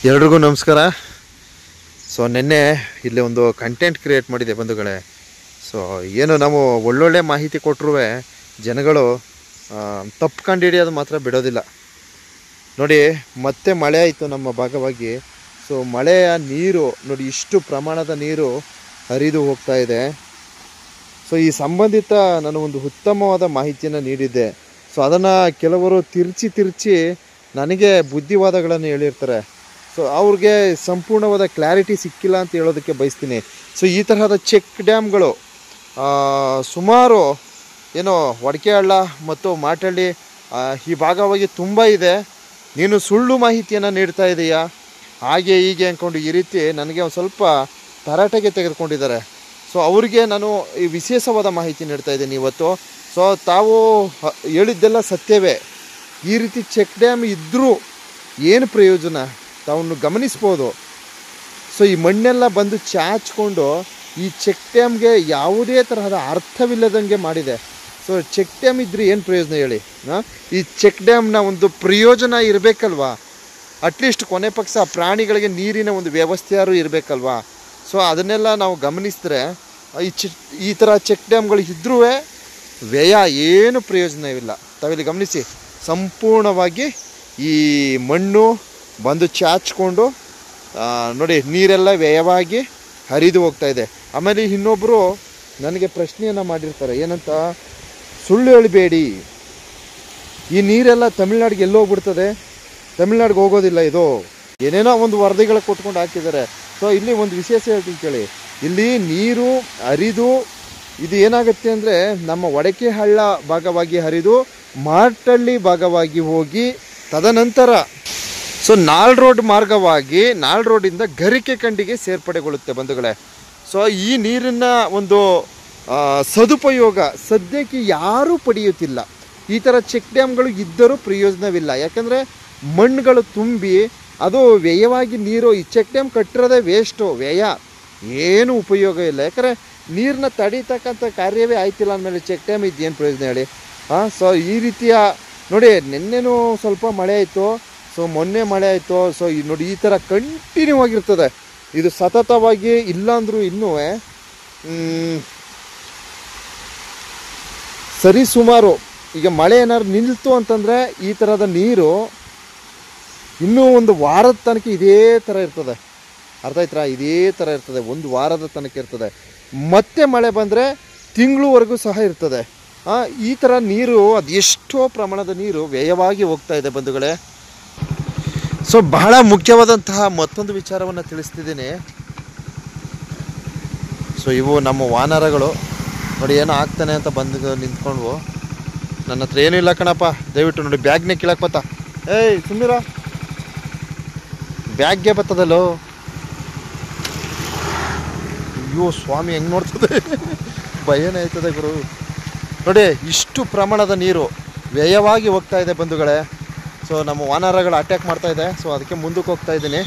ಎಲ್ರಿಗೂ ನಮಸ್ಕಾರ ಸೊ ನಿನ್ನೆ ಇಲ್ಲಿ ಒಂದು ಕಂಟೆಂಟ್ ಕ್ರಿಯೇಟ್ ಮಾಡಿದೆ ಬಂಧುಗಳೇ ಸೊ ಏನು ನಾವು ಒಳ್ಳೊಳ್ಳೆ ಮಾಹಿತಿ ಕೊಟ್ಟರು ಜನಗಳು ಆ, ತಪ್ಪು ಕಂಡುಹಿಡಿಯೋದು ಮಾತ್ರ ಬಿಡೋದಿಲ್ಲ ನೋಡಿ ಮತ್ತೆ ಮಳೆ ಆಯಿತು ನಮ್ಮ ಭಾಗವಾಗಿ ಸೊ ಮಳೆಯ ನೀರು ನೋಡಿ ಇಷ್ಟು ಪ್ರಮಾಣದ ನೀರು ಹರಿದು ಹೋಗ್ತಾ ಇದೆ ಸೊ ಈ ಸಂಬಂಧಿತ ನಾನು ಒಂದು ಉತ್ತಮವಾದ ಮಾಹಿತಿಯನ್ನು ನೀಡಿದ್ದೆ ಸೊ ಅದನ್ನು ಕೆಲವರು ತಿರ್ಚಿ ತಿರ್ಚಿ ನನಗೆ ಬುದ್ಧಿವಾದಗಳನ್ನು ಹೇಳಿರ್ತಾರೆ ಸೊ ಅವ್ರಿಗೆ ಸಂಪೂರ್ಣವಾದ ಕ್ಲಾರಿಟಿ ಸಿಕ್ಕಿಲ್ಲ ಅಂತ ಹೇಳೋದಕ್ಕೆ ಬಯಸ್ತೀನಿ ಸೊ ಈ ತರಹದ ಚೆಕ್ ಡ್ಯಾಮ್ಗಳು ಆ, ಸುಮಾರು ಏನೋ ಹಳ್ಳ ಮತ್ತು ಮಾಟಳ್ಳಿ ಆ, ಈ ಭಾಗವಾಗಿ ತುಂಬ ಇದೆ ನೀನು ಸುಳ್ಳು ಮಾಹಿತಿಯನ್ನು ನೀಡ್ತಾ ಇದೆಯಾ ಹಾಗೆ ಹೀಗೆ ಅಂದ್ಕೊಂಡು ಈ ರೀತಿ ನನಗೆ ಒಂದು ಸ್ವಲ್ಪ ತರಾಟೆಗೆ ತೆಗೆದುಕೊಂಡಿದ್ದಾರೆ ಸೊ ಅವರಿಗೆ ನಾನು ಈ ವಿಶೇಷವಾದ ಮಾಹಿತಿ ನೀಡ್ತಾ ಇದ್ದೀನಿ ಇವತ್ತು ಸೊ ತಾವು ಹ- ಹೇಳಿದ್ದೆಲ್ಲ ಸತ್ಯವೇ ಈ ರೀತಿ ಚೆಕ್ ಡ್ಯಾಮ್ ಇದ್ದರೂ ಏನು ಪ್ರಯೋಜನ ತಾವನ್ನು ಗಮನಿಸ್ಬೋದು ಸೊ ಈ ಮಣ್ಣೆಲ್ಲ ಬಂದು ಚಾಚ್ಕೊಂಡು ಈ ಚೆಕ್ ಡ್ಯಾಮ್ಗೆ ಯಾವುದೇ ತರಹದ ಅರ್ಥವಿಲ್ಲದಂಗೆ ಮಾಡಿದೆ ಸೊ ಚೆಕ್ ಡ್ಯಾಮ್ ಇದ್ರೆ ಏನು ಪ್ರಯೋಜನ ಹೇಳಿ ಹಾಂ ಈ ಚೆಕ್ ಡ್ಯಾಮ್ನ ಒಂದು ಪ್ರಯೋಜನ ಇರಬೇಕಲ್ವಾ ಅಟ್ಲೀಸ್ಟ್ ಕೊನೆ ಪಕ್ಷ ಪ್ರಾಣಿಗಳಿಗೆ ನೀರಿನ ಒಂದು ವ್ಯವಸ್ಥೆಯಾರು ಇರಬೇಕಲ್ವಾ ಸೊ ಅದನ್ನೆಲ್ಲ ನಾವು ಗಮನಿಸಿದ್ರೆ ಈ ಚಿ ಈ ಥರ ಚೆಕ್ ಡ್ಯಾಮ್ಗಳು ಇದ್ರೂ ವ್ಯಯ ಏನು ಪ್ರಯೋಜನವಿಲ್ಲ ತಾವಿಲ್ಲಿ ಗಮನಿಸಿ ಸಂಪೂರ್ಣವಾಗಿ ಈ ಮಣ್ಣು ಬಂದು ಚಾಚ್ಕೊಂಡು ಆ, ನೋಡಿ ನೀರೆಲ್ಲ ವ್ಯಯವಾಗಿ ಹರಿದು ಹೋಗ್ತಾ ಇದೆ ಆಮೇಲೆ ಇನ್ನೊಬ್ಬರು ನನಗೆ ಪ್ರಶ್ನೆಯನ್ನು ಮಾಡಿರ್ತಾರೆ ಏನಂತ ಸುಳ್ಳು ಹೇಳಬೇಡಿ ಈ ನೀರೆಲ್ಲ ತಮಿಳ್ನಾಡಿಗೆ ಎಲ್ಲೋ ಹೋಗ್ಬಿಡ್ತದೆ ತಮಿಳ್ನಾಡಿಗೆ ಹೋಗೋದಿಲ್ಲ ಇದು ಏನೇನೋ ಒಂದು ವರದಿಗಳ ಕೊಟ್ಕೊಂಡು ಹಾಕಿದ್ದಾರೆ ಸೊ ಇಲ್ಲಿ ಒಂದು ವಿಶೇಷ ಹೇಳ್ತೀನಿ ಕೇಳಿ ಇಲ್ಲಿ ನೀರು ಹರಿದು ಇದು ಏನಾಗುತ್ತೆ ಅಂದರೆ ನಮ್ಮ ಒಡಕೆ ಹಳ್ಳ ಭಾಗವಾಗಿ ಹರಿದು ಮಾರ್ಟಳ್ಳಿ ಭಾಗವಾಗಿ ಹೋಗಿ ತದನಂತರ ಸೊ ನಾಲ್ ರೋಡ್ ಮಾರ್ಗವಾಗಿ ನಾಲ್ ರೋಡಿಂದ ಗರಿಕೆ ಕಂಡಿಗೆ ಸೇರ್ಪಡೆಗೊಳ್ಳುತ್ತೆ ಬಂಧುಗಳೇ ಸೊ ಈ ನೀರಿನ ಒಂದು ಆ, ಸದುಪಯೋಗ ಸದ್ಯಕ್ಕೆ ಯಾರೂ ಪಡೆಯುತ್ತಿಲ್ಲ ಈ ಥರ ಚೆಕ್ ಡ್ಯಾಮ್ಗಳು ಇದ್ದರೂ ಪ್ರಯೋಜನವಿಲ್ಲ ಯಾಕಂದರೆ ಮಣ್ಣುಗಳು ತುಂಬಿ ಅದು ವ್ಯಯವಾಗಿ ನೀರು ಈ ಚೆಕ್ ಡ್ಯಾಮ್ ಕಟ್ಟಿರೋದೇ ವೇಸ್ಟು ವ್ಯಯ ಏನು ಉಪಯೋಗ ಇಲ್ಲ ಯಾಕಂದರೆ ನೀರನ್ನ ತಡೀತಕ್ಕಂಥ ಕಾರ್ಯವೇ ಆಯ್ತಿಲ್ಲ ಅಂದಮೇಲೆ ಚೆಕ್ ಡ್ಯಾಮ್ ಇದ್ದೇನು ಪ್ರಯೋಜನ ಹೇಳಿ ಹಾಂ ಸೊ ಈ ರೀತಿಯ ನೋಡಿ ನಿನ್ನೆನೂ ಸ್ವಲ್ಪ ಮಳೆ ಆಯಿತು ಸೊ ಮೊನ್ನೆ ಮಳೆ ಆಯಿತು ಸೊ ಈ ನೋಡಿ ಈ ಥರ ಕಂಟಿನ್ಯೂ ಆಗಿರ್ತದೆ ಇದು ಸತತವಾಗಿ ಇಲ್ಲಾಂದ್ರೂ ಇನ್ನೂ ಸರಿ ಸುಮಾರು ಈಗ ಮಳೆ ಏನಾದ್ರು ನಿಲ್ತು ಅಂತಂದರೆ ಈ ಥರದ ನೀರು ಇನ್ನೂ ಒಂದು ವಾರದ ತನಕ ಇದೇ ಥರ ಇರ್ತದೆ ಅರ್ಥ ಆಯ್ತಾ ಇದೇ ಥರ ಇರ್ತದೆ ಒಂದು ವಾರದ ತನಕ ಇರ್ತದೆ ಮತ್ತೆ ಮಳೆ ಬಂದರೆ ತಿಂಗಳವರೆಗೂ ಸಹ ಇರ್ತದೆ ಆ, ಈ ಥರ ನೀರು ಅದು ಎಷ್ಟೋ ಪ್ರಮಾಣದ ನೀರು ವ್ಯಯವಾಗಿ ಹೋಗ್ತಾ ಇದೆ ಬಂಧುಗಳೇ ಸೊ ಬಹಳ ಮುಖ್ಯವಾದಂತಹ ಮತ್ತೊಂದು ವಿಚಾರವನ್ನು ತಿಳಿಸ್ತಿದ್ದೀನಿ ಸೊ ಇವು ನಮ್ಮ ವಾನರಗಳು ನೋಡಿ ಏನೋ ಆಗ್ತಾನೆ ಅಂತ ಬಂದು ನಿಂತ್ಕೊಂಡ್ವು ನನ್ನ ಹತ್ರ ಏನೂ ಇಲ್ಲ ಕಣಪ್ಪ ದಯವಿಟ್ಟು ನೋಡಿ ಬ್ಯಾಗ್ನೇ ಕೀಳಕ್ಕೆ ಬತ್ತ ಏಯ್ ಸುಮ್ಮೀರ ಬ್ಯಾಗ್ಗೆ ಬರ್ತದಲ್ಲೋ ಅಯ್ಯೋ ಸ್ವಾಮಿ ಹೆಂಗೆ ನೋಡ್ತದೆ ಭಯನೇ ಆಯ್ತದೆ ಗುರು ನೋಡಿ ಇಷ್ಟು ಪ್ರಮಾಣದ ನೀರು ವ್ಯಯವಾಗಿ ಹೋಗ್ತಾ ಇದೆ ಬಂಧುಗಳೇ ಸೊ ನಮ್ಮ ವಾನರಗಳು ಅಟ್ಯಾಕ್ ಮಾಡ್ತಾ ಇದೆ ಸೊ ಅದಕ್ಕೆ ಮುಂದಕ್ಕೆ ಹೋಗ್ತಾ ಇದ್ದೀನಿ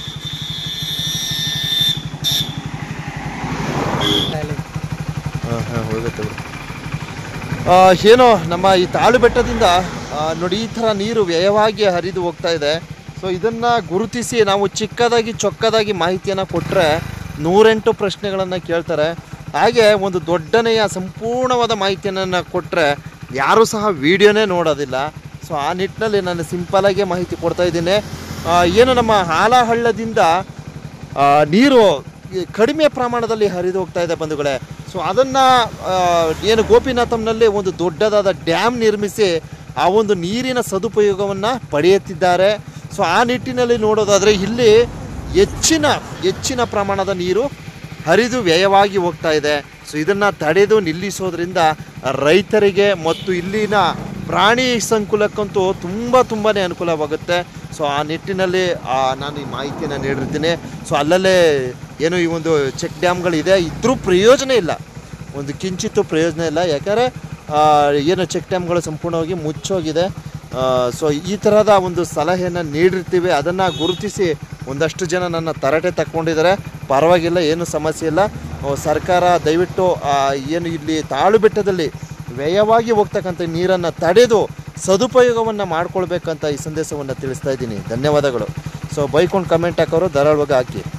ಹಾಂ ಹಾಂ ಹೋಗುತ್ತೆ ಬಿಡು ಆ, ಏನೋ ನಮ್ಮ ಈ ತಾಳು ಬೆಟ್ಟದಿಂದ ಆ, ನೋಡಿ ಈ ಥರ ನೀರು ವ್ಯಯವಾಗಿ ಹರಿದು ಹೋಗ್ತಾ ಇದೆ ಸೊ ಇದನ್ನು ಗುರುತಿಸಿ ನಾವು ಚಿಕ್ಕದಾಗಿ ಚೊಕ್ಕದಾಗಿ ಮಾಹಿತಿಯನ್ನು ಕೊಟ್ಟರೆ ನೂರೆಂಟು ಪ್ರಶ್ನೆಗಳನ್ನು ಕೇಳ್ತಾರೆ ಹಾಗೆ ಒಂದು ದೊಡ್ಡನೆಯ ಸಂಪೂರ್ಣವಾದ ಮಾಹಿತಿಯನ್ನು ಕೊಟ್ಟರೆ ಯಾರೂ ಸಹ ವಿಡಿಯೋನೇ ನೋಡೋದಿಲ್ಲ ಸೊ ಆ ನಿಟ್ಟಿನಲ್ಲಿ ನಾನು ಸಿಂಪಲಾಗಿ ಮಾಹಿತಿ ಕೊಡ್ತಾ ಇದ್ದೀನಿ ಆ, ಏನು ನಮ್ಮ ಹಾಲಹಳ್ಳದಿಂದ ಆ, ನೀರು ಈ ಕಡಿಮೆ ಪ್ರಮಾಣದಲ್ಲಿ ಹರಿದು ಹೋಗ್ತಾ ಇದೆ ಬಂಧುಗಳೇ ಸೊ ಅದನ್ನು ಏನು ಗೋಪಿನಾಥಂನಲ್ಲಿ ಒಂದು ದೊಡ್ಡದಾದ ಡ್ಯಾಮ್ ನಿರ್ಮಿಸಿ ಆ ಒಂದು ನೀರಿನ ಸದುಪಯೋಗವನ್ನು ಪಡೆಯುತ್ತಿದ್ದಾರೆ ಸೊ ಆ ನಿಟ್ಟಿನಲ್ಲಿ ನೋಡೋದಾದರೆ ಇಲ್ಲಿ ಹೆಚ್ಚಿನ ಹೆಚ್ಚಿನ ಪ್ರಮಾಣದ ನೀರು ಹರಿದು ವ್ಯಯವಾಗಿ ಹೋಗ್ತಾ ಇದೆ ಸೊ ಇದನ್ನು ತಡೆದು ನಿಲ್ಲಿಸೋದ್ರಿಂದ ರೈತರಿಗೆ ಮತ್ತು ಇಲ್ಲಿನ ಪ್ರಾಣಿ ಸಂಕುಲಕ್ಕಂತೂ ತುಂಬ ತುಂಬಾ ಅನುಕೂಲವಾಗುತ್ತೆ ಸೊ ಆ ನಿಟ್ಟಿನಲ್ಲಿ ಆ, ನಾನು ಈ ಮಾಹಿತಿಯನ್ನು ನೀಡಿರ್ತೀನಿ ಸೊ ಅಲ್ಲಲ್ಲೇ ಏನು ಈ ಒಂದು ಚೆಕ್ ಡ್ಯಾಮ್ಗಳಿದೆ ಇದ್ರೂ ಪ್ರಯೋಜನ ಇಲ್ಲ ಒಂದು ಕಿಂಚಿತ್ತು ಪ್ರಯೋಜನ ಇಲ್ಲ ಯಾಕಂದರೆ ಏನು ಚೆಕ್ ಡ್ಯಾಮ್ಗಳು ಸಂಪೂರ್ಣವಾಗಿ ಮುಚ್ಚೋಗಿದೆ ಸೊ ಈ ಥರದ ಒಂದು ಸಲಹೆಯನ್ನು ನೀಡಿರ್ತೀವಿ ಅದನ್ನು ಗುರುತಿಸಿ ಒಂದಷ್ಟು ಜನ ನನ್ನ ತರಟೆ ತಕ್ಕೊಂಡಿದ್ದಾರೆ ಪರವಾಗಿಲ್ಲ ಏನು ಸಮಸ್ಯೆ ಇಲ್ಲ ಆ, ಸರ್ಕಾರ ದಯವಿಟ್ಟು ಆ, ಏನು ಇಲ್ಲಿ ತಾಳು ಬೆಟ್ಟದಲ್ಲಿ ವ್ಯಯವಾಗಿ ಹೋಗ್ತಕ್ಕಂಥ ನೀರನ್ನು ತಡೆದು ಸದುಪಯೋಗವನ್ನು ಮಾಡ್ಕೊಳ್ಬೇಕಂತ ಈ ಸಂದೇಶವನ್ನು ತಿಳಿಸ್ತಾ ಇದ್ದೀನಿ ಧನ್ಯವಾದಗಳು ಸೊ ಬೈಕೊಂಡು ಕಮೆಂಟ್ ಹಾಕೋರು ಧಾರಾಳವಾಗಿ ಹಾಕಿ